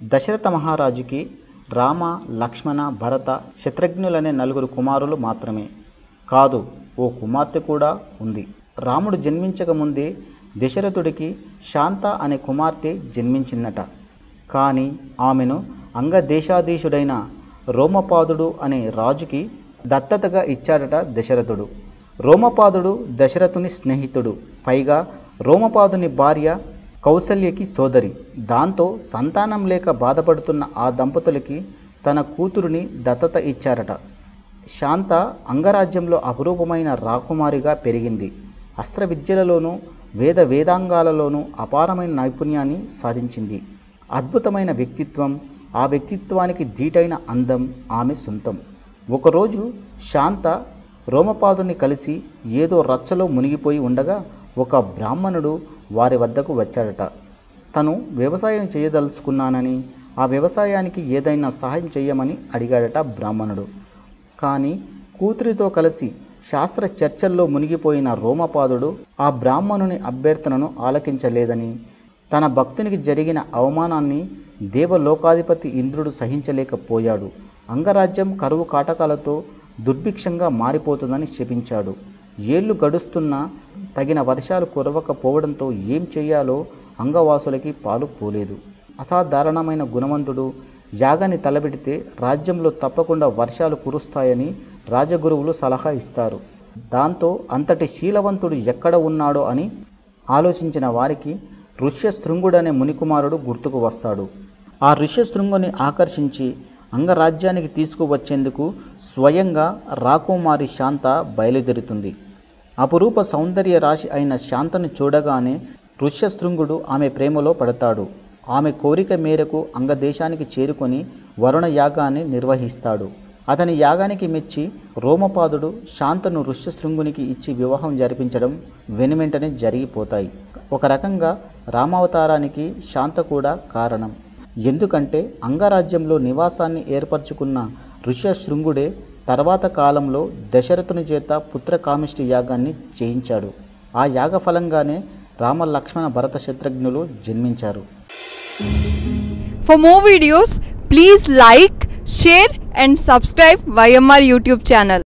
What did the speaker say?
దశరథ మహారాజుకి రామ లక్ష్మణ భరత శత్రుఘ్నులనే నలుగురు కుమారులు మాత్రమే కాదు ఓ కుమార్తె కూడా ఉంది రాముడు జన్మించక ముందే దశరథుడికి శాంత అనే కుమార్తె జన్మించిందట కానీ ఆమెను అంగదేశాధీశుడైన రోమపాదుడు అనే రాజుకి దత్తతగా ఇచ్చాడట దశరథుడు రోమపాదుడు దశరథుని స్నేహితుడు పైగా రోమపాదుని భార్య కౌసల్యకి సోదరి దాంతో సంతానం లేక బాధపడుతున్న ఆ దంపతులకి తన కూతురుని దత్తత ఇచ్చారట శాంత అంగరాజ్యంలో అపురూపమైన రాకుమారిగా పెరిగింది అస్త్ర విద్యలలోనూ వేద వేదాంగాలలోనూ అపారమైన నైపుణ్యాన్ని సాధించింది అద్భుతమైన వ్యక్తిత్వం ఆ వ్యక్తిత్వానికి ధీటైన అందం ఆమె సొంతం ఒకరోజు శాంత రోమపాదుని కలిసి ఏదో రచ్చలో మునిగిపోయి ఉండగా ఒక బ్రాహ్మణుడు వారి వద్దకు వచ్చాడట తను వ్యవసాయం చేయదలుచుకున్నానని ఆ వ్యవసాయానికి ఏదైనా సహాయం చేయమని అడిగాడట బ్రాహ్మణుడు కానీ కూతురితో కలిసి శాస్త్ర చర్చల్లో మునిగిపోయిన రోమపాదుడు ఆ బ్రాహ్మణుని అభ్యర్థనను ఆలకించలేదని తన భక్తునికి జరిగిన అవమానాన్ని దేవలోకాధిపతి ఇంద్రుడు సహించలేకపోయాడు అంగరాజ్యం కరువు కాటకాలతో దుర్భిక్షంగా మారిపోతుందని శపించాడు ఏళ్లు గడుస్తున్నా తగిన వర్షాలు కురవకపోవడంతో ఏం చేయాలో అంగవాసులకి పాలు పోలేదు అసాధారణమైన గుణవంతుడు యాగాన్ని తలబెడితే రాజ్యంలో తప్పకుండా వర్షాలు కురుస్తాయని రాజగురువులు సలహా ఇస్తారు దాంతో అంతటి శీలవంతుడు ఎక్కడ ఉన్నాడో అని ఆలోచించిన వారికి ఋష్యశృంగుడనే మునికుమారుడు గుర్తుకు వస్తాడు ఆ ఋష్యశృంగుని ఆకర్షించి అంగరాజ్యానికి తీసుకువచ్చేందుకు స్వయంగా రాకుమారి శాంత బయలుదేరుతుంది అపురూప సౌందర్య రాశి అయిన శాంతను చూడగానే ఋష్యశృంగుడు ఆమె ప్రేమలో పడతాడు ఆమె కోరిక మేరకు అంగదేశానికి చేరుకొని వరుణ యాగాన్ని నిర్వహిస్తాడు అతని యాగానికి మెచ్చి రోమపాదుడు శాంతను ఋష్యశృంగునికి ఇచ్చి వివాహం జరిపించడం వెనువెంటనే జరిగిపోతాయి ఒక రకంగా రామావతారానికి శాంత కూడా కారణం ఎందుకంటే అంగరాజ్యంలో నివాసాన్ని ఏర్పరచుకున్న ఋష్యశృంగుడే తర్వాత కాలంలో దశరథుని చేత పుత్రకామిష్టి యాగాన్ని చేయించాడు ఆ యాగ ఫలంగానే రామ లక్ష్మణ భరత శత్రుఘ్నులు జన్మించారు For more videos, please like, share and subscribe YMR YouTube channel.